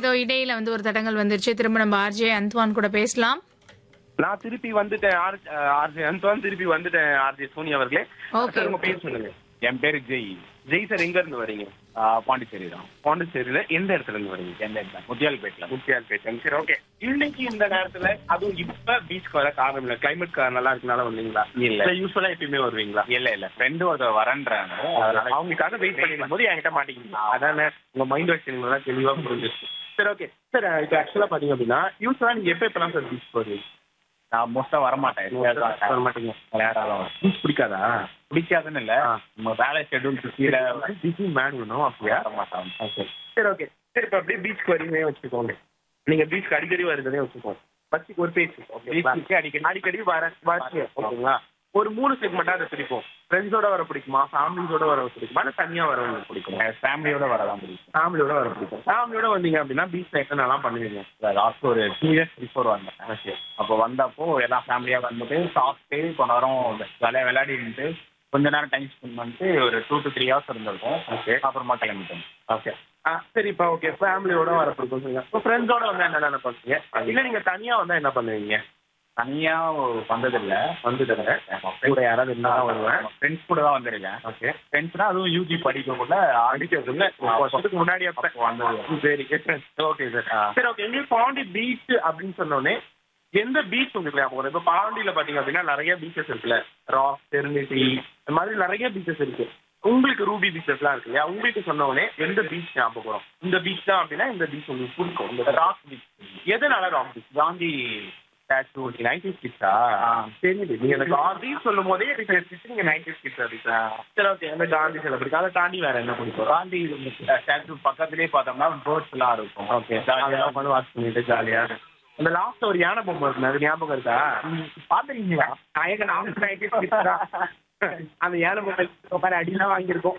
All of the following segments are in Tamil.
ஏதோ இடையில வந்து ஒரு தடங்கள் வந்துருச்சு திரும்ப நம்ம ஆர்ஜே அந்த்வான் கூட பேசலாம் நான் திருப்பி வந்துட்டேன் ஆர் ஆர்ஜே அந்தோன் திருப்பி வந்துட்டேன் ஆர்ஜே சோனி அவர்களே Okay. சார், உங்க பேர் சொல்லுங்க என் பேரு ஜெய் ஜெய் சார் எங்க இருந்து வரீங்க ஆ, பாண்டிச்சேரி தான் பாண்டிச்சேரியில எந்த இடத்துல இருந்து வரீங்க எந்த இடத்துல முத்தியால்பேட்டில் முக்கியால் பேசுறேன் சரி ஓகே இன்னைக்கு இந்த நேரத்துல அதுவும் இப்ப பீச் வர காரணம் இல்ல கிளைமேட் நல்லா இருக்கனால வந்தீங்களா இல்ல. யூஸ்வலா எப்பயுமே வருவீங்களா இல்ல இல்ல ஃப்ரெண்டு ஒருத்தர் வரேன்றாங்க அதனால அவங்களுக்காக வெயிட் பண்ணிருக்கும் போது என்கிட்ட மாட்டேங்குது அதானே உங்க மைண்ட் வாஷ் எல்லாம் தெளிவா புரிஞ்சிருச்சு சரி ஓகே சார் இப்போ ஆக்சுவலா பாத்தீங்க அப்படின்னா யூஸ்வலா நீங்க எப்ப எப்பலாம் சார் பீச் போறீங்க நான் மோஸ்டா வர மாட்டேன் வர மாட்டீங்க விளையாடாதான் பீச் பிடிக்காதா பிடிக்காதுன்னு இல்ல ஆ. நம்ம வேலை ஷெட்யூல் கீழே பிஸி மேன் வேணும் அப்படியா வர மாட்டான் ஓகே சரி ஓகே சரி இப்போ அப்படியே பீச்சுக்கு வரீங்க வச்சுக்கோங்க நீங்க பீச்சுக்கு அடிக்கடி வருதுன்னே வச்சுக்கோங்க பஸ்ஸுக்கு ஒரு பேச்சு பீச்சுக்கு அடிக்கடி அடிக்கடி வர வரீங்க ஓகேங்களா ஒரு மூணு செக்மெண்டா அதை பிரிப்போம் ஃப்ரெண்ட்ஸோட வர பிடிக்குமா ஃபேமிலிஸோட வர பிடிக்குமா இல்லை தனியா வரவங்க பிடிக்குமா ஃபேமிலியோட வரதான் பிடிக்கும் ஃபேமிலியோட வர பிடிக்கும் ஃபேமிலியோட வந்தீங்க அப்படின்னா பீச்ல என்னென்னலாம் பண்ணுவீங்க லாஸ்ட் ஒரு டூ இயர்ஸ் பிஃபோர் வந்தேன் அப்போ வந்தப்போ எல்லாம் ஃபேமிலியா வந்துட்டு சாப்பிட்டு கொஞ்ச நேரம் ஜாலியாக விளையாடிட்டு கொஞ்ச நேரம் டைம் ஸ்பெண்ட் பண்ணிட்டு ஒரு டூ டு த்ரீ ஹவர்ஸ் இருந்திருக்கும் Okay. அப்புறமா கிளம்பிட்டோம் ஓகே ஆ சரிப்பா ஓகே ஃபேமிலியோட வர பிடிக்கும் சொல்லுங்க இப்போ ஃப்ரெண்ட்ஸோட வந்தா என்னென்ன பண்ணுவீங்க இல்லை நீங்க தனியா வந்தா என்ன பண்ணுவீங்க தனியா வந்ததில்லை வந்துடுங்க கூட யாராவது இருந்தா தான் வருவேன் ஃப்ரெண்ட்ஸ் கூட தான் வந்திருக்கேன் ஓகே ஃப்ரெண்ட்ஸ்னா அதுவும் யூஜி படிக்கக்குள்ள அடிக்கிறதுல ஒரு வருஷத்துக்கு முன்னாடி அப்ப வந்தது சரி ஓகே சார் சரி ஓகே எங்களுக்கு பாண்டி பீச் அப்படின்னு சொன்னோடனே எந்த பீச் உங்களுக்கு ஞாபகம் வரும் இப்போ பாண்டியில பாத்தீங்க அப்படின்னா நிறைய பீச்சஸ் இருக்குல்ல ராக் டெர்னிட்டி இந்த மாதிரி நிறைய பீச்சஸ் இருக்கு உங்களுக்கு ரூபி பீச்சஸ்லாம் இருக்கு இல்லையா உங்களுக்கு சொன்ன உடனே எந்த பீச் ஞாபகம் வரும் இந்த பீச் தான் அப்படின்னா இந்த பீச் உங்களுக்கு பிடிக்கும் இந்த ராக் பீச் எதனால rock beach Gandhi statue ninety ஸ்கிட்ஸா தெரியுது நீங்க அந்த காந்தி சொல்லும் போதே எனக்கு நீங்க நைன்டி ஸ்கிட்ஸ் அப்படிங்களா சரி ஓகே அந்த காந்தி சில பிடிக்கும் அதை தாண்டி வேற என்ன பிடிக்கும் காந்தி ஸ்டாச்சு பக்கத்துலயே பார்த்தோம்னா பேர்ட்ஸ் எல்லாம் இருக்கும் ஓகே ஜாலியா அதெல்லாம் உட்காந்து வாட்ச் பண்ணிட்டு ஜாலியா அந்த லாஸ்ட் ஒரு யானை பொம்மை இருக்கு அது ஞாபகம் இருக்கா பாத்துருக்கீங்களா எங்க நானும் நைன்டி ஸ்கிட்ஸ் தான் அந்த யானை பொம்மை உட்கார அடிலாம் வாங்கியிருக்கோம்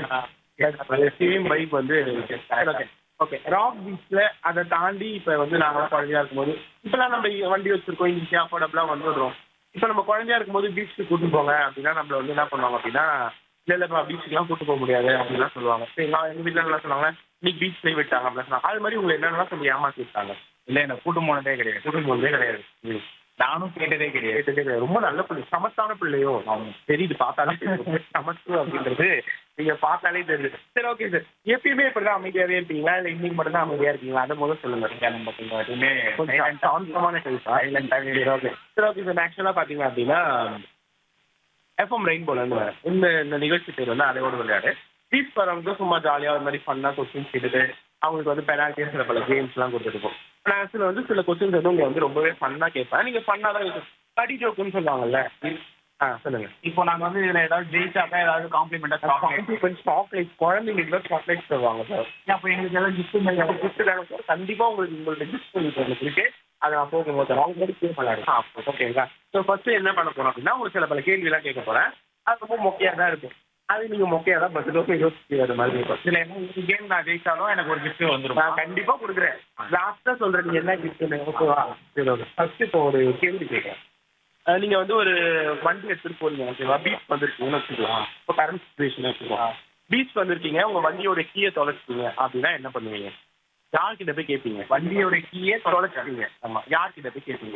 சேம் பைக் வந்து ஓகே ஓகே ராக் பீச்ல அதை தாண்டி இப்ப வந்து நாங்களாம் குழந்தையா இருக்கும்போது இப்பெல்லாம் நம்ம வண்டி வச்சிருக்கோம் ஈஸி அஃபோர்டபுளா வந்துடுறோம் இப்ப நம்ம குழந்தையா இருக்கும்போது பீச்சுக்கு கூட்டு போங்க அப்படின்னா நம்மள வந்து என்ன பண்ணுவாங்க அப்படின்னா இல்ல இல்லப்பா பீச்சுக்குலாம் கூட்டு போக முடியாது அப்படின்லாம் சொல்லுவாங்க சரிங்களா எங்க வீட்டுல என்ன சொல்லுவாங்க நீ பீச் போய் விட்டாங்க அப்படின்னு சொன்னாங்க அது மாதிரி உங்களை என்னென்னலாம் சொல்லி ஏமாத்தி விட்டாங்க இல்ல எனக்கு கூட்டம் போனதே கிடையாது கூட்டு போனதே கிடையாது ம். நானும் கேட்டதே கிடையாது கேட்டதே கிடையாது ரொம்ப நல்ல பிள்ளை சமத்தான பிள்ளையோ தெரியுது பார்த்தாலே தெரியுது. சமத்து அப்படின்றது நீங்க பார்த்தாலே தெரியுது சரி ஓகே சார் எப்பயுமே இப்படிதான் அமைதியாவே இருப்பீங்களா இல்ல இன்னைக்கு மட்டும் தான் அமைதியா இருக்கீங்களா அதை முதல்ல சொல்லுங்க நம்ம கொஞ்சம் எதுவுமே கொஞ்சம் சாந்தமான டைப்பா சரி ஓகே சரி ஓகே சார் ஆக்சுவலா பாத்தீங்க அப்படின்னா எஃப்எம் ரெயின்போல இருந்து வரேன் இந்த இந்த நிகழ்ச்சி பேர் வந்து அலையோடு விளையாடு பீச் வரவங்க சும்மா ஜாலியா ஒரு மாதிரி ஃபன்னா கொஸ்டின்ஸ் கேட்டுட்டு அவங்களுக்கு வந்து பெனால்ட்டி சில பல கேம்ஸ் எல்லாம் கொடுத்துட்டு இருக்கோம் நான் சில வந்து சில கொஸ்டின்ஸ் வந்து உங்களை வந்து ரொம்பவே ஃபன்னா கேட்பேன் நீங்க ஃபன்னா தான் இருக்கும் கடி ஜோக்குன்னு சொல்லுவாங்கல்ல ஆ சொல்லுங்க இப்போ நாங்க வந்து இதுல ஏதாவது ஜெயிச்சாக்கா ஏதாவது காம்ப்ளிமெண்டா சாக்லேட் சாக்லேட் குழந்தைங்களுக்கு சாக்லேட் தருவாங்க சார் அப்போ எங்களுக்கு ஏதாவது கிஃப்ட் கிஃப்ட் தானே சார் கண்டிப்பா உங்களுக்கு உங்கள்ட்ட கிஃப்ட் உங்களுக்கு இருக்கு அதை நான் போகும்போது தரேன் அவங்க மாதிரி பே பண்ணலாம் ஓகேங்களா ஸோ ஃபர்ஸ்ட் என்ன பண்ண போறோம் அப்படின்னா உங்களுக்கு சில பல கேள்வியெல்லாம் கேட்க போறேன் அது ரொம்ப மொக்கையா தான் இருக்கும் அது நீங்க மொக்கையா தான் பதிலும் யோசிச்சு அது மாதிரி இருக்கும் இதுல என்ன கேம் நான் ஜெயிச்சாலும் எனக்கு ஒரு கிஃப்ட் வந்துரும் நான் கண்டிப்பா கொடுக்குறேன் லாஸ்டா சொல்றேன் நீங்க என்ன கிஃப்ட் ஓகேவா சரி ஓகே ஃபர்ஸ்ட் இப்போ ஒரு கேள்வி கேட்குறேன் அஹ் நீங்க வந்து ஒரு வண்டி எடுத்துட்டு போறீங்க ஓகேவா பீச் வந்திருக்கீங்கன்னு வச்சுக்கலாம் இப்போ கரண்ட் சுச்சுவேஷன் வச்சுக்கலாம் பீச் வந்திருக்கீங்க உங்க வண்டியோட கீயை தொலைச்சிட்டீங்க அப்படின்னா என்ன பண்ணுவீங்க யார்கிட்ட போய் கேட்பீங்க வண்டியோட கீயே தொலைச்சிட்டீங்க ஆமா யார்கிட்ட போய் கேட்பீங்க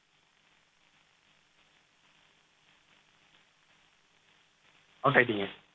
அவுட் ஆயிட்டீங்க